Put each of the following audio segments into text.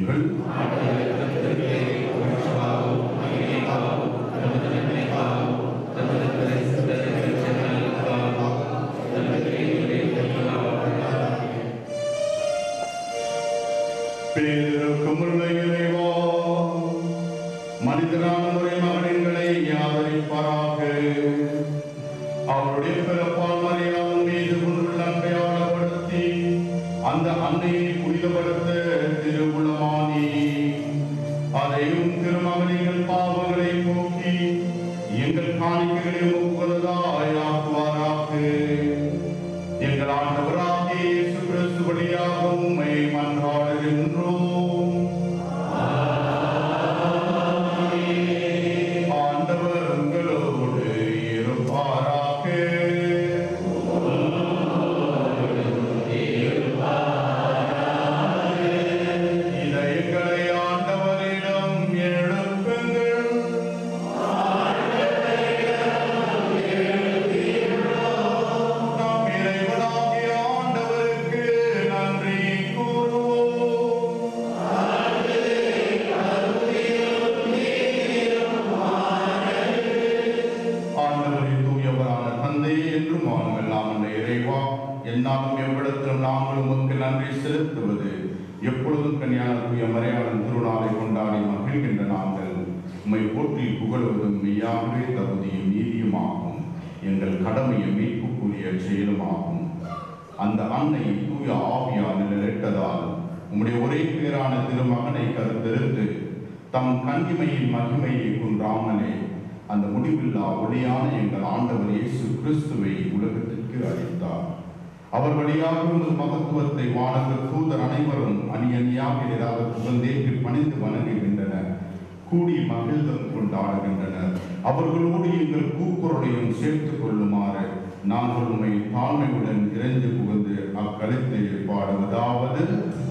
செய்யுங்கள் பேருக்குமுள்ள இறைவா மனிதனான முறை மகன்களை ஆதரிப்பாராக அவருடைய பிறப்பால் மரியாதை மீது கொண்டுள்ள அன்பையாளப்படுத்தி அந்த அன்னையை புனிதப்படுத்த திருவுளமானி அதையும் திருமகனிகள் பாவங்களை போக்கி எங்கள் காணிக்கைகளை முகதாய் ஆக்குவாராக எங்கள் ஆண்டவராகிய இயேசு கிறிஸ்து வழியாக உம்மை மன்றாடுகின்றோம் ஆண்டவர் உங்களோடு இருப்பாராக இதயங்களை ஆண்டவரிடம் எழுப்புங்கள் நாம் இறைவனாகிய ஆண்டவருக்கு நன்றி கூறுவோம் ஆண்டவரை தூயவரான தந்தை என்றும் வானமெல்லாம் அந்த இறைவா என்னாலும் எவ்விடத்திலும் நாங்கள் உமக்கு நன்றி செலுத்துவது எப்பொழுதும் கன்னியான தூய மறையாளன் திருநாளை கொண்டாடி மகிழ்கின்ற நாங்கள் உம்மை போற்றி புகழுவதும் மெய்யாகவே தகுதியும் நீதியுமாகும் எங்கள் கடமையை மீட்புக்குரிய செயலுமாகும் அந்த அன்னை தூய ஆவியால் நிழலிட்டதால் உம்முடைய ஒரே பேரான திருமகனை கருத்தெடுத்து தம் கன்னிமையின் மகிமையை குன்றாமலே அந்த முடிவில்லா ஒளியான எங்கள் ஆண்டவர் இயேசு கிறிஸ்துவை உலகத்திற்கு அளித்தார் அவர் வழியாக உமது மகத்துவத்தை வானக தூதர் அனைவரும் அணி அணியாக எதிராக புகழ்ந்தேற்று பணிந்து வணங்குகின்றனர் கூடி மகிழ்தம் கொண்டாடுகின்றனர் அவர்களோடு எங்கள் கூக்குரலையும் சேர்த்துக் கொள்ளுமாறு நாங்கள் உண்மை தாழ்மையுடன் இறைந்து புகழ்ந்து அக்கழுத்தை பாடுவதாவது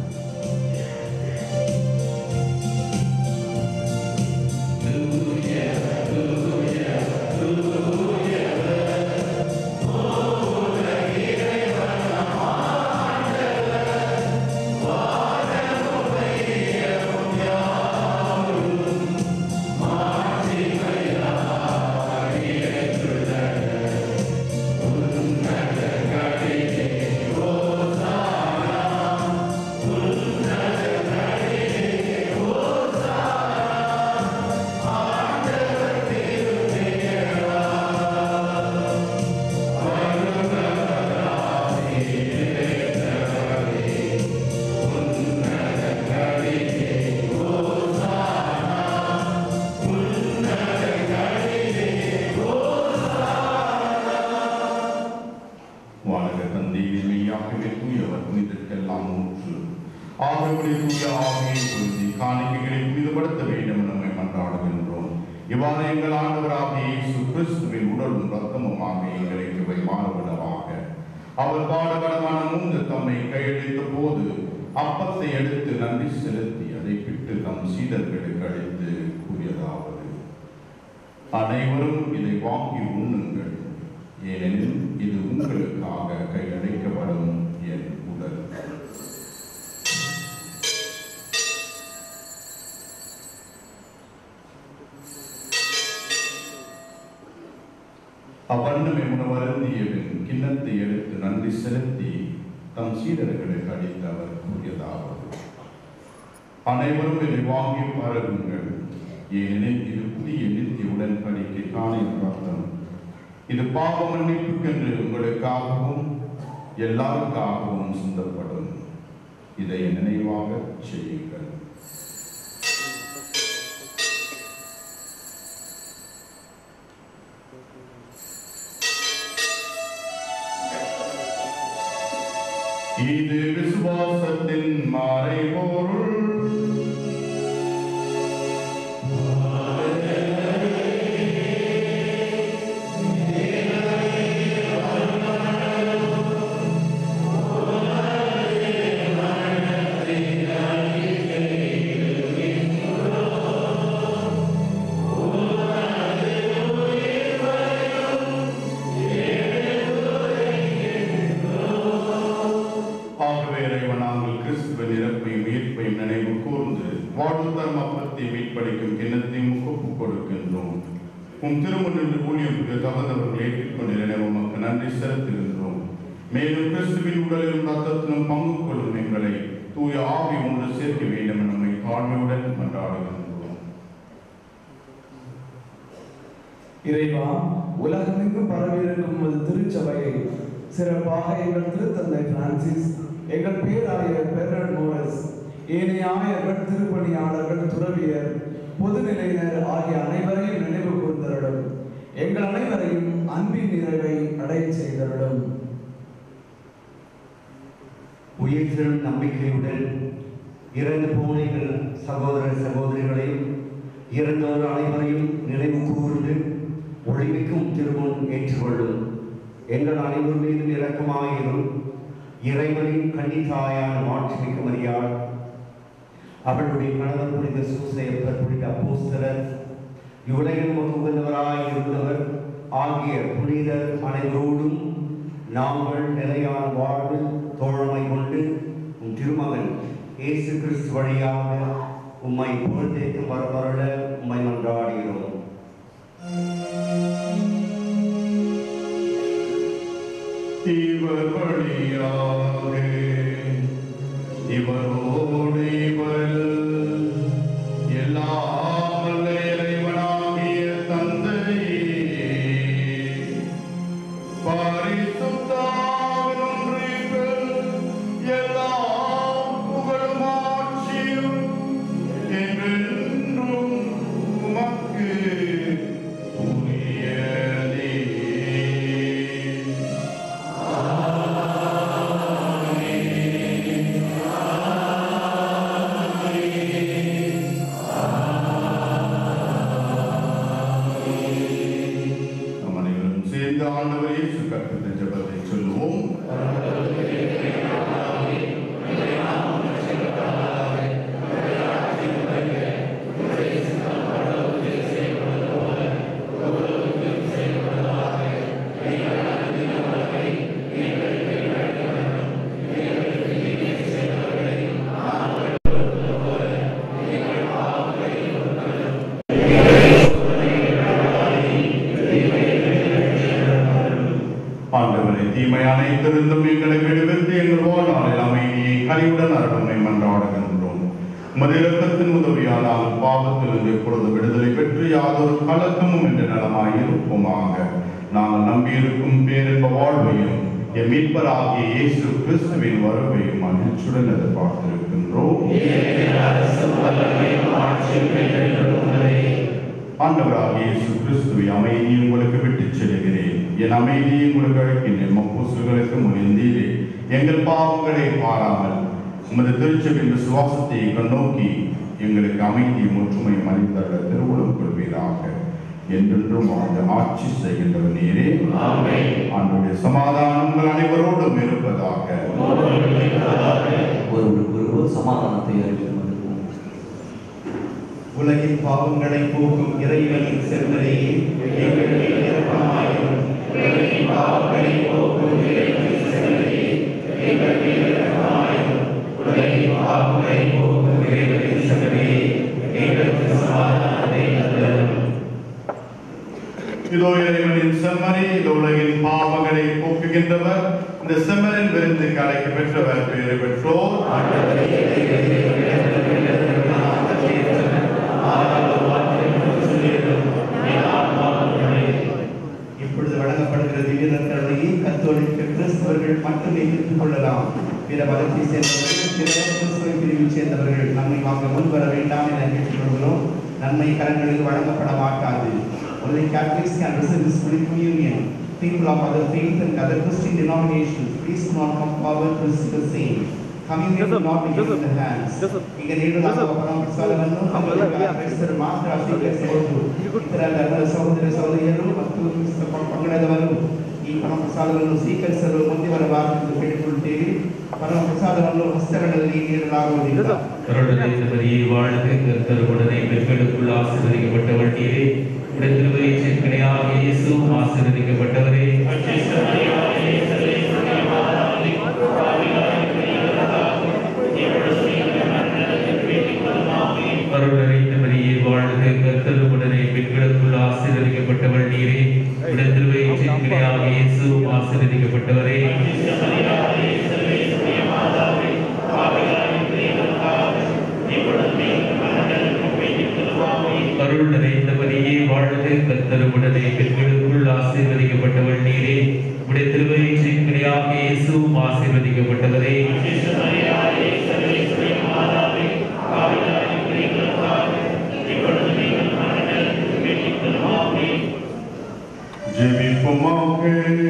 வானக தந்தையை மெய்யாகவே தூயவர் புனிதற்கெல்லாம் ஊற்று ஆகவே தூய ஆவியை குறித்து காணிக்கைகளை புனிதப்படுத்த வேண்டும் என நம்மை மன்றாடுகின்றோம் இவ்வாறு எங்கள் ஆண்டவராகிய இயேசு கிறிஸ்துவின் உடலும் ரத்தமுமாக எங்களுக்கு இவை மாறுபடவாக அவர் பாடகரமான மூன்று தம்மை கையளித்த போது அப்பத்தை எடுத்து நன்றி செலுத்தி அதை பிட்டு தம் சீடர்களுக்கு அளித்து கூறியதாவது அனைவரும் இதை வாங்கி உண்ணுங்கள் ஏனெனில் இது உங்களுக்காக கையளிக்கப்படும் என் உடல் அவ்வண்ணமே உணவருந்தியவன் கிண்ணத்தை எடுத்து நன்றி செலுத்தி தம் சீடர்களுக்கு அளித்து அவர் கூறியதாவது அனைவரும் இதை வாங்கி பருகுங்கள் ஏனெனில் இது புதிய நித்திய உடன்படிக்கை காணின் ரத்தம் இது பாவ மன்னிப்புக்கென்று உங்களுக்காகவும் எல்லாருக்காகவும் சிந்தப்படும் இதை நினைவாக செய்யுங்கள் இது விசுவாசத்தின் மறைபொருள் ஆகவே இறைவன் நாங்கள் கிறிஸ்துவின் இறப்பையும் உயிர்ப்பையும் நினைவு நினைவு கூர்ந்து வாழ்வு தரும் அப்பத்தை மீட்பளிக்கும் கிண்ணத்தை முகப்பு கொடுக்கின்றோம் உம் திருமணத்தில் ஊழியருக்கு தகுந்தவர்கள் ஏற்றுக்கொண்ட நினைவு உமக்கு நன்றி செலுத்துகின்றோம் மேலும் கிறிஸ்துவின் உடலிலும் ரத்தத்திலும் பங்கு கொள்ளும் எங்களை தூய ஆவி ஒன்று சேர்க்க வேண்டும் என நம்மை தாழ்மையுடன் மன்றாடுகின்றோம் இறைவா உலகமெங்கும் பரவியிருக்கும் உமது திருச்சபையை சிறப்பாக எங்கள் திருத்தந்தை பிரான்சிஸ் எங்கள் பேராயர் பெர்னட் மோரஸ் ஏனைய ஆயர்கள் திருப்பணியாளர்கள் துறவியர் பொதுநிலையினர் ஆகிய அனைவரையும் நினைவு கூர்ந்தருடும் எங்கள் அனைவரையும் அன்பின் நிறைவை அடையச் செய்தருடும் உயிர்த்தெழும் நம்பிக்கையுடன் இறந்து போன எங்கள் சகோதர சகோதரிகளையும் இறந்தோர் அனைவரையும் நினைவு கூர்ந்து ஒளிமிக்கும் திருமுன் ஏற்றுக்கொள்ளும் எங்கள் அனைவர் மீதும் இரக்கமாயிரும் இறைவனின் கன்னித்தாயான மாட்சிமிக்க மரியாள் அவளுடைய கணவர் புனித சூசையப்பர் புனித அப்போஸ்தலர் இவ்வுலகில் உமக்கு உகந்தவராய் இருந்தவர் ஆகிய புனிதர் அனைவரோடும் நாங்கள் நிலையான வாழ்வில் தோழமை கொண்டு உம் திருமகன் இயேசு கிறிஸ்து வழியாக உம்மை புகழ்ந்தேற்கும் வரவருள உம்மை மன்றாடுகிறோம் இவர் வழியாக இவரோடு இவர் எல்லாம் வல்ல இறைவனாகிய தந்தையே பரிசுத்தாவின் ஒன்றிப்பில் எல்லா புகழும் ஆட்சியும் என்றென்றும் உமக்கு உரியதே நம் அனைவரும் சேர்ந்து ஆண்டவர் இயேசு கற்பித்த ஜெபத்தை சொல்லுவோம் ஆண்டவரை தீமை அனைத்திருந்தும் எங்களை விடுவித்து எங்கள் வாழ்நாளில் அமைதியை கனிவுடன் அருளமை மன்றாடுகின்றோம் உமது இரக்கத்தின் உதவியால் நாங்கள் பாவத்திலிருந்து இப்பொழுது விடுதலை பெற்று யாதொரு கலக்கமும் என்று நலமாய் இருப்போமாக நாங்கள் நம்பியிருக்கும் பேரின்ப வாழ்வையும் என் மீட்பராகிய இயேசு கிறிஸ்துவின் வருவையும் மகிழ்ச்சியுடன் எதிர்பார்த்திருக்கின்றோம் ஆண்டவராகிய இயேசு கிறிஸ்துவை அமைதியை உங்களுக்கு விட்டுச் செல்கிறேன் என் அமைதியை உங்களுக்கு அழைக்கின்றேன் மப்பூசுகளுக்கு முனிந்தீரே எங்கள் பாவங்களை பாராமல் உமது திருச்சபின் விசுவாசத்தை கண்ணோக்கி எங்களுக்கு அமைதியும் ஒற்றுமையும் அளித்தள்ள திருவுளம் கொள்வீராக என்றென்றும் வாழ்ந்து ஆட்சி செய்கின்றவர் நீரே ஆண்டுடைய சமாதானம் உங்கள் அனைவரோடும் இருப்பதாக ஒருவருக்கொருவர் சமாதானத்தை அறிவிப்பது உலகின் பாவங்களை போக்கும் இறைவனின் செம்மலையே எங்கள் மேல் இரக்கமாயிரும் உலகின் பாவங்களை போக்கும் இறைவனின் செம்மலையே எங்கள் மேல் இரக்கமாயிரும் உலகின் பாவங்களை போக்கும் இறைவனின் செம்மலையே எங்களுக்கு சமாதானத்தை தந்தரும் இதோ இறைவனின் செம்மறி இந்த உலகின் பாவங்களை போக்குகின்றவர் இந்த செம்மரின் விருந்துக்கு அழைக்க பெற்றவர் பேறு பெற்றோர் இப்பொழுது வழங்கப்படுகிற திவ்யதர்களை கத்தோலிக்க கிறிஸ்தவர்கள் மட்டுமே பெற்றுக் கொள்ளலாம் பிற மதத்தை சேர்ந்தவர்கள் பிற கிறிஸ்தவ பிரிவில் சேர்ந்தவர்கள் நன்மை வாங்க முன்வர வேண்டாம் என கேட்டுக்கொள்கிறோம் நன்மை கரங்களில் வழங்கப்பட மாட்டாது Only Catholics can receive this Holy Communion. People of other faith and other Christian denominations, please do not come forward to receive the same. Communion will not be given in the hands. ಈಗ ನೀಡಲಾಗುವ ಪರಮಪ್ರಸಾದವನ್ನು ಕ್ರೈಸ್ತರು ಮಾತ್ರ ಸ್ವೀಕರಿಸಬಹುದು ಇತರ ಧರ್ಮದ ಸಹೋದರ ಸಹೋದರಿಯರು ಮತ್ತು ಕ್ರಿಸ್ತ ಪಂಗಡದವರು ಈ ಪರಮಪ್ರಸಾದವನ್ನು ಸ್ವೀಕರಿಸಲು ಮುಂದೆ ಬರಬಾರದೆಂದು ಕೇಳಿಕೊಳ್ಳುತ್ತೇವೆ ಪರಮಪ್ರಸಾದವನ್ನು ಹಸ್ತಗಳಲ್ಲಿ ನೀಡಲಾಗುವುದಿಲ್ಲ கருணை வாழ்க கருவுடனை பெண்களுக்குள் ஆசீர்வதிக்கப்பட்டவள் நீரே உடைய திருவயிற்றின் கிணையாக இயேசுவும் ஆசீர்வதிக்கப்பட்டவரே ஆசீர்வதிக்கப்பட்டவள் நீரே உடைய திருவயிற்றின் கிளையாக இயேசு ஆசீர்வதிக்கப்பட்டவரே அருள் நிறைந்த மரியே வாழ்க கத்தருமுடனே பெண்களுக்குள் ஆசீர்வதிக்கப்பட்டவள் நீரே உடைய திருவயிற்றின் கிளையாக இயேசு ஆசீர்வதிக்கப்பட்டவரே ஜெபிப்போமாக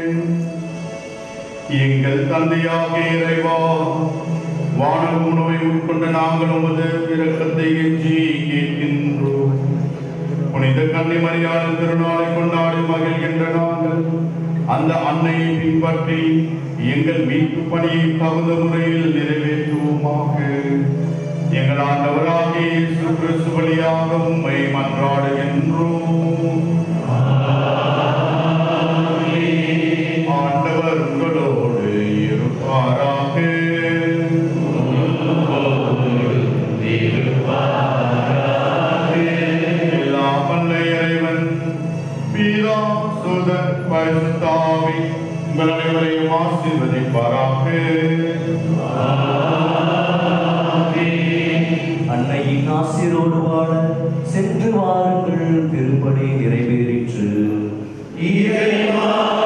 எங்கள் தந்தையாக இறைவா வானக உணவை உட்கொண்ட நாங்கள் உமது இரக்கத்தை எஞ்சி கேட்கின்றோம் புனித கன்னி மரியாதை திருநாளை கொண்டாடி மகிழ்கின்ற நாங்கள் அந்த அன்னையை பின்பற்றி எங்கள் மீட்பு பணியை தகுந்த முறையில் நிறைவேற்றுவோமாக எங்கள் ஆண்டவராகிய இயேசு கிறிஸ்து வழியாக உம்மை மன்றாடுகின்றோம் ஆண்டவர் உங்களோடு இருப்பாராக எல்லாம் வல்ல இறைவன் பிதா சுதன் பரிசுத்தாவி உங்கள் அனைவரையும் ஆசீர்வதிப்பாராக அன்னையின் ஆசிரோடு வாழ சென்று வாருங்கள் திருப்பணி நிறைவேறிற்று இறைவா